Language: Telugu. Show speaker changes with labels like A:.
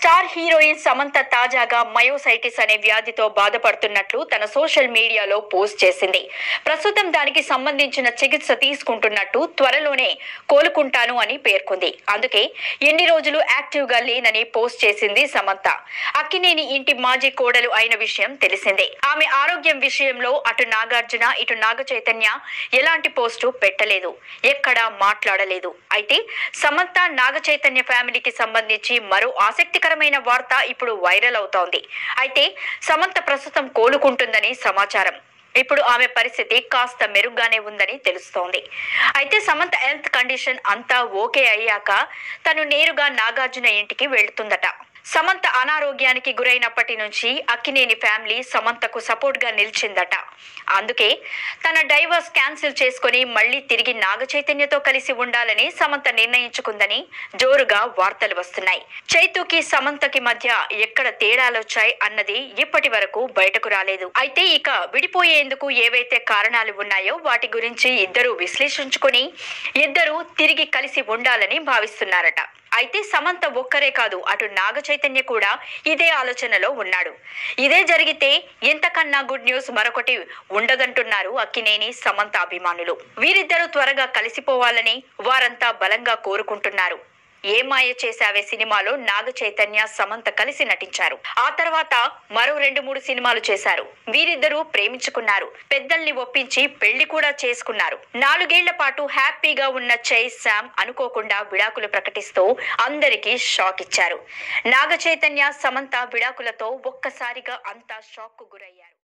A: స్టార్ హీరోయిన్ సమంత తాజాగా మయోసైటిస్ అనే వ్యాధితో బాధపడుతున్నట్లు తన సోషల్ మీడియాలో పోస్ట్ చేసింది ప్రస్తుతం దానికి సంబంధించిన చికిత్స తీసుకుంటున్నట్టు త్వరలోనే కోలుకుంటాను అని పేర్కొంది అందుకే ఎన్ని రోజులు యాక్టివ్ గా లేనని పోస్ట్ చేసింది సమంత అక్కినేని ఇంటి మాజీ కోడలు అయిన విషయం తెలిసిందే ఆమె ఆరోగ్యం విషయంలో అటు నాగార్జున ఇటు నాగ చైతన్య ఎలాంటి పోస్టు పెట్టలేదు ఎక్కడా మాట్లాడలేదు అయితే సమంత నాగ చైతన్య ఫ్యామిలీకి సంబంధించి మరో ఆసక్తికరమైన వార్త ఇప్పుడు వైరల్ అవుతోంది అయితే సమంత ప్రస్తుతం కోలుకుంటుందని సమాచారం ఇప్పుడు ఆమె పరిస్థితి కాస్త మెరుగ్గానే ఉందని తెలుస్తోంది అయితే సమంత హెల్త్ కండిషన్ అంతా ఓకే అయ్యాక తను నేరుగా నాగార్జున ఇంటికి వెళ్తుందట సమంత అనారోగ్యానికి గురైనప్పటి నుంచి అక్కినేని ఫ్యామిలీ సమంతకు సపోర్ట్ గా నిలిచిందట అందుకే తన డైవర్స్ క్యాన్సిల్ చేసుకుని మళ్ళీ తిరిగి నాగ చైతన్యతో కలిసి ఉండాలని సమంత నిర్ణయించుకుందని జోరుగా వార్తలు వస్తున్నాయి చైతుకి సమంతకి మధ్య ఎక్కడ తేడాలొచ్చాయి అన్నది ఇప్పటి వరకు బయటకు రాలేదు అయితే ఇక విడిపోయేందుకు ఏవైతే కారణాలు ఉన్నాయో వాటి గురించి ఇద్దరు విశ్లేషించుకుని ఇద్దరు తిరిగి కలిసి ఉండాలని భావిస్తున్నారట అయితే సమంత ఒక్కరే కాదు అటు నాగ చైతన్య కూడా ఇదే ఆలోచనలో ఉన్నాడు ఇదే జరిగితే ఇంతకన్నా గుడ్ న్యూస్ మరొకటి ఉండదంటున్నారు అక్కినేని సమంత అభిమానులు వీరిద్దరూ త్వరగా కలిసిపోవాలని వారంతా బలంగా కోరుకుంటున్నారు ఏ మాయ చేశావే సినిమాలో నాగ చైతన్య సమంత కలిసి నటించారు ఆ తర్వాత మరో రెండు మూడు సినిమాలు చేశారు వీరిద్దరూ ప్రేమించుకున్నారు పెద్దల్ని ఒప్పించి పెళ్లి కూడా చేసుకున్నారు నాలుగేళ్ల పాటు హ్యాపీగా ఉన్న చై శామ్ అనుకోకుండా విడాకులు ప్రకటిస్తూ అందరికీ షాక్ ఇచ్చారు నాగ చైతన్య సమంత విడాకులతో ఒక్కసారిగా అంతా షాక్ కు గురయ్యారు